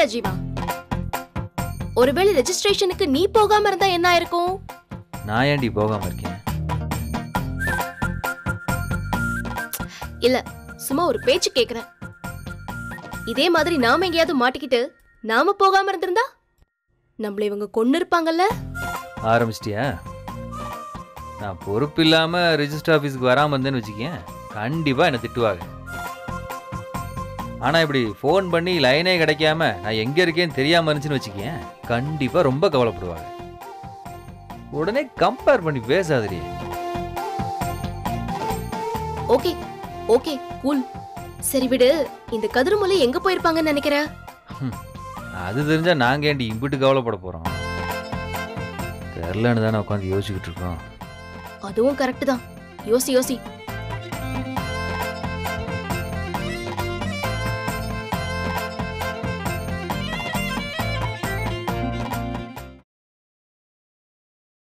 ஜீவா ஒருவேளை ரெஜிஸ்ட்ரேஷனுக்கு நீ போகாம இருந்தா என்ன ஆயிருக்கும் நான் ஏன்டி போகாம இருக்கேன் இல்ல சும்மா ஒரு பேச்சு கேக்குறேன் இதே மாதிரி நாம எங்கேயாவது மாட்டிக்கிட்டு நாம போகாம இருந்திருந்தா நம்மள இவங்க கொன்னு இருப்பாங்கல்ல ஆரம்பிச்சிட்டியா நான் பொறுப்பு இல்லாம ரிஜிஸ்டர் ஆஃபீஸுக்கு வராம இருந்தேன்னு வச்சுக்கேன் கண்டிப்பா என்னை திட்டுவாங்க ஆனா இப்படி ஃபோன் பண்ணி லைனே கிடைக்காம நான் எங்க இருக்கேன்னு தெரியாம இருந்துச்சுன்னு வச்சுக்கேன் கண்டிப்பா ரொம்ப கவலைப்படுவாங்க உடனே கம்பேர் பண்ணி பேசாதடி ஓகே ஓகே கூல் சரி விடு இந்த கதிர்மலை எங்க போயிருப்பாங்கன்னு நினைக்கிற அது தெரிஞ்சா நாங்க ஏன்டி இம்பிட்டு கவலைப்பட போறோம் தெரிலன்னு தானே உட்காந்து யோசிச்சுக்கிட்டு இருக்கோம் அதுவும் கரெக்ட் தான் யோசி யோசி